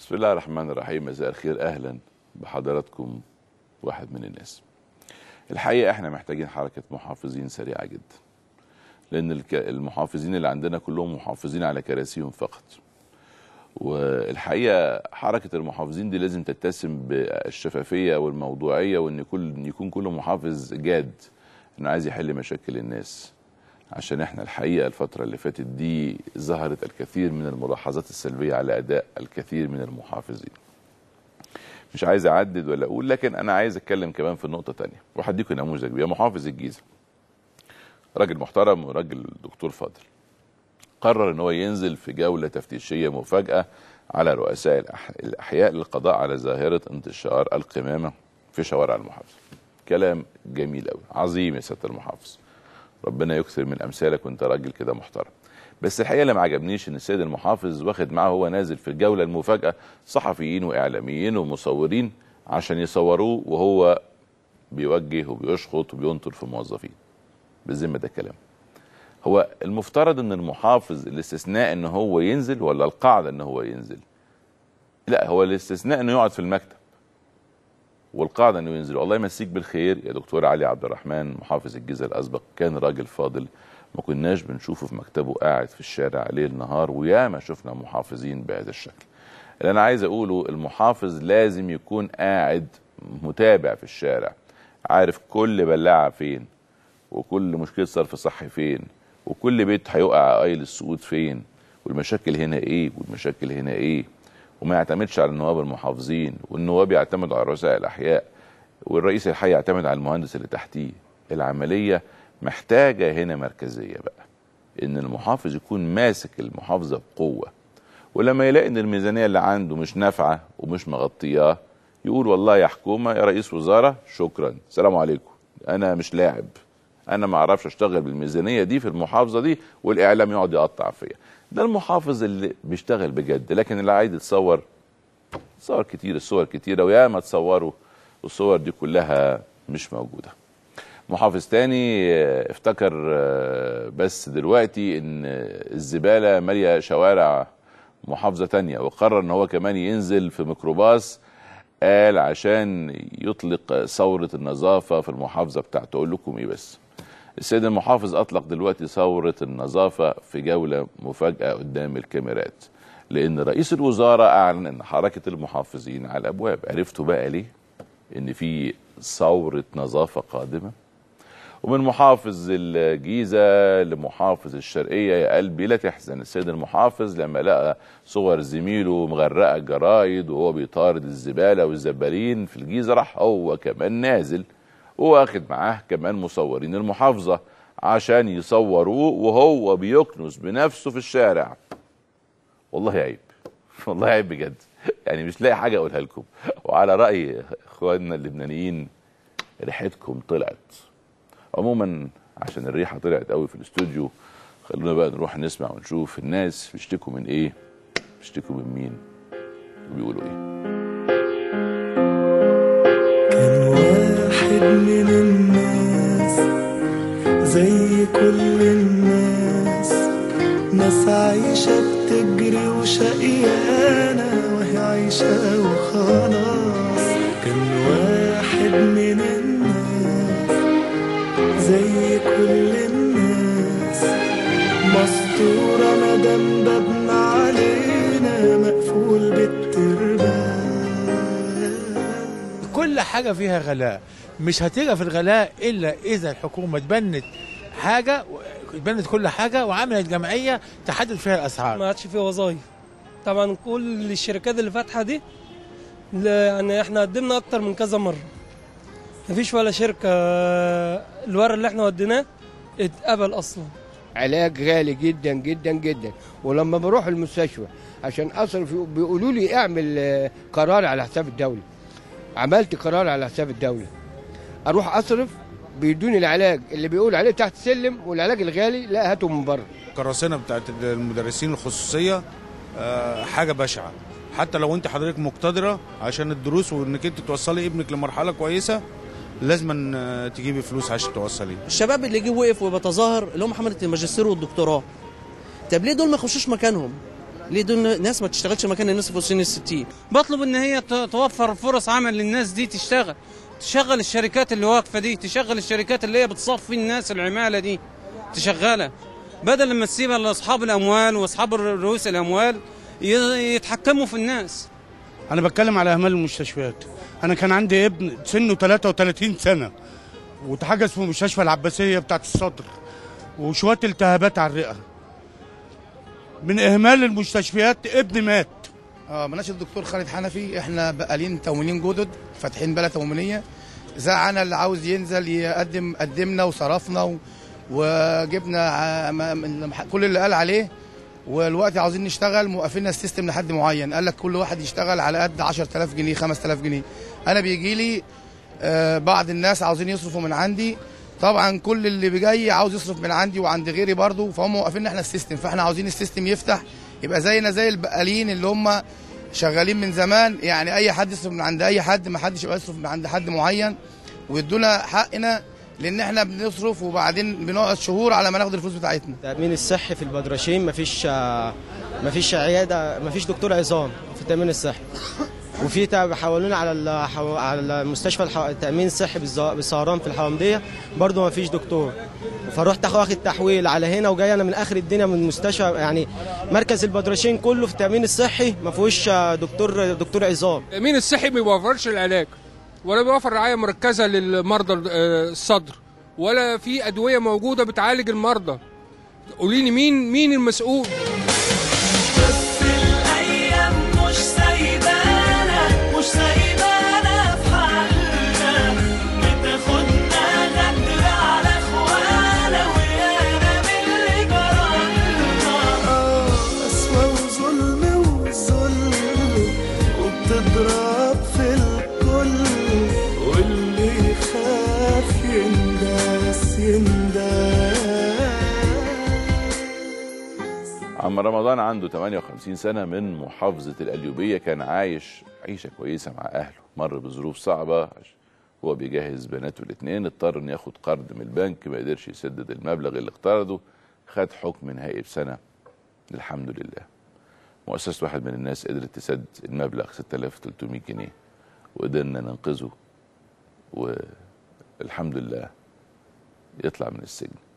بسم الله الرحمن الرحيم مساء الخير اهلا بحضراتكم واحد من الناس الحقيقه احنا محتاجين حركه محافظين سريعه جدا لان الك- المحافظين اللي عندنا كلهم محافظين على كراسيهم فقط والحقيقه حركه المحافظين دي لازم تتسم بالشفافيه والموضوعيه وان كل إن يكون كل محافظ جاد انه عايز يحل مشاكل الناس عشان احنا الحقيقه الفتره اللي فاتت دي ظهرت الكثير من الملاحظات السلبيه على اداء الكثير من المحافظين مش عايز اعدد ولا اقول لكن انا عايز اتكلم كمان في نقطه تانية وهديكم نموذج بيها محافظ الجيزه راجل محترم وراجل دكتور فاضل قرر ان هو ينزل في جوله تفتيشيه مفاجاه على رؤساء الأح- الاحياء للقضاء على ظاهره انتشار القمامه في شوارع المحافظه كلام جميل قوي عظيم يا سياده المحافظ ربنا يكثر من امثالك وانت راجل كده محترم بس الحقيقه اللي ما عجبنيش ان السيد المحافظ واخد معاه هو نازل في الجوله المفاجاه صحفيين واعلاميين ومصورين عشان يصوروه وهو بيوجه وبيشخط وبينطر في موظفين بالذمه ده كلام هو المفترض ان المحافظ الاستثناء ان هو ينزل ولا القاعده ان هو ينزل لا هو الاستثناء انه يقعد في المكتب والقاعده انه ينزل الله يمسيك بالخير يا دكتور علي عبد الرحمن محافظ الجيزه الاسبق كان راجل فاضل ما كناش بنشوفه في مكتبه قاعد في الشارع ليل نهار وياما شفنا محافظين بهذا الشكل اللي انا عايز اقوله المحافظ لازم يكون قاعد متابع في الشارع عارف كل بلاعه فين وكل مشكله صرف صحي فين وكل بيت هيقع قايل السقوط فين والمشاكل هنا ايه والمشاكل هنا ايه وما يعتمدش على النواب المحافظين والنواب يعتمدوا على رؤساء الاحياء والرئيس الحي يعتمد على المهندس اللي تحتيه العمليه محتاجه هنا مركزيه بقى ان المحافظ يكون ماسك المحافظه بقوه ولما يلاقي ان الميزانيه اللي عنده مش نافعه ومش مغطياه يقول والله يا حكومه يا رئيس وزاره شكرا سلام عليكم انا مش لاعب انا ما اعرفش اشتغل بالميزانيه دي في المحافظه دي والاعلام يقعد يقطع فيا ده المحافظ اللي بيشتغل بجد لكن اللي عايز يتصور صور كتير الصور كتيره وياما تصوروا والصور دي كلها مش موجوده محافظ تاني آه، افتكر آه، بس دلوقتي ان الزباله ماليه شوارع محافظه تانية وقرر ان هو كمان ينزل في ميكروباص قال عشان يطلق ثوره النظافه في المحافظه بتاعته اقول لكم ايه بس السيد المحافظ اطلق دلوقتي ثوره النظافه في جوله مفاجاه قدام الكاميرات لان رئيس الوزاره اعلن ان حركه المحافظين على الابواب عرفتوا بقى ليه ان في ثوره نظافه قادمه ومن محافظ الجيزة لمحافظ الشرقية يا قلبي لا تحزن السيد المحافظ لما لقى صور زميله مغرقة جرايد وهو بيطارد الزبالة والزبالين في الجيزة راح هو كمان نازل واخد معاه كمان مصورين المحافظة عشان يصوروه وهو بيكنس بنفسه في الشارع والله عيب والله عيب بجد يعني مش لاقي حاجة أقولها لكم وعلى رأي إخواننا اللبنانيين ريحتكم طلعت عموما عشان الريحه طلعت قوي في الاستوديو خلونا بقى نروح نسمع ونشوف الناس بيشتكوا من ايه بيشتكوا من مين وبيقولوا ايه كان واحد من الناس زي كل الناس ناس عايشة بتجري وشقيانة وهي عايشة وخلاص كان واحد من الناس زي كل الناس مستورة مدام بابنا علينا مقفول بالتربان كل حاجة فيها غلاء مش هتيجي في الغلاء إلا إذا الحكومة تبنت حاجة تبنت كل حاجة وعملت جمعية تحدد فيها الأسعار ما عادش فيه وظايف طبعا كل الشركات اللي فاتحه دي لا- يعني احنا قدمنا اكتر من كذا مره مفيش ولا شركه الورق اللي احنا وديناه اتقبل اصلا علاج غالي جدا جدا جدا ولما بروح المستشفى عشان اصرف بيقولوا لي اعمل آه، قرار على حساب الدوله عملت قرار على حساب الدوله اروح اصرف بيدوني العلاج اللي بيقول عليه تحت السلم والعلاج الغالي لا هاته من بره القراصنه بتاعت المدرسين الخصوصيه آه، حاجه بشعه حتى لو انت حضرتك مقتدره عشان الدروس وانك انت توصلي ابنك لمرحله كويسه لازم تجيبي فلوس عشان توصليه الشباب اللي جه وقف وبيتظاهر اللي هم حمله الماجستير والدكتوراه طب ليه دول ما يخشوش مكانهم ليه دول ناس ما تشتغلش مكان الناس في سن الستين بطلب ان هي ت- توفر فرص عمل للناس دي تشتغل تشغل الشركات اللي واقفه دي تشغل الشركات اللي هي بتصفي الناس العماله دي تشغلها بدل ما تسيبها لاصحاب الاموال واصحاب رؤوس الاموال ي- يتحكموا في الناس انا بتكلم على اهمال المستشفيات انا كان عندي ابن سنه 33 سنه وتحجز في مستشفى العباسيه بتاعت الصدر وشويه التهابات على الرئه من اهمال المستشفيات ابني مات اه مناش الدكتور خالد حنفي احنا بقالين تموينين جدد فاتحين بلا تموينيه زعنا اللي عاوز ينزل يقدم قدمنا وصرفنا و... وجبنا ع- ما- من- كل اللي قال عليه والوقت عاوزين نشتغل موقفيننا السيستم لحد معين قال لك كل واحد يشتغل على قد 10000 جنيه 5000 جنيه انا بيجي لي آه، بعض الناس عاوزين يصرفوا من عندي طبعا كل اللي بيجي عاوز يصرف من عندي وعند غيري برضه فهم موقفين احنا السيستم فاحنا عاوزين السيستم يفتح يبقى زينا زي البقالين اللي هم شغالين من زمان يعني اي حد يصرف من عند اي حد ما حدش يبقى يصرف من عند حد معين ويدونا حقنا لان احنا بنصرف وبعدين بنقعد شهور على ما ناخد الفلوس بتاعتنا التأمين الصحي في البدرشين مفيش آه، مفيش عيادة مفيش دكتور عظام في التأمين الصحي وفي تع- حولونا على ال- حو- على المستشفى الح- التأمين الصحي بالز- بالسهران في الحوامدية برضه مفيش دكتور فروحت واخد تحويل على هنا وجاي انا من اخر الدنيا من مستشفى يعني مركز البدرشين كله في التأمين الصحي ما فيهوش آه، دكتور دكتور عظام التأمين الصحي ما بيوفرش العلاج ولا بيوفر رعاية مركزة للمرضى آه، الصدر ولا في أدوية موجودة بتعالج المرضى قولي لي مين مين المسؤول بس الأيام مش سايبانا مش سايبانا في حالنا بتاخدنا غدر على إخوانا ويانا من اللي جرالنا قسوة وظلم وظلم وبتضرب في الكل واللي يخاف ينداس ينداس عم رمضان عنده 58 سنة من محافظة القليوبية كان عايش عيشة كويسة مع أهله مر بظروف صعبة عش- هو بيجهز بناته الاثنين اضطر انه ياخد قرض من البنك ما قدرش يسدد المبلغ اللي اقترضه خد حكم نهائي بسنة الحمد لله مؤسسة واحد من الناس قدرت تسد المبلغ 6300 جنيه وقدرنا ننقذه والحمد لله يطلع من السجن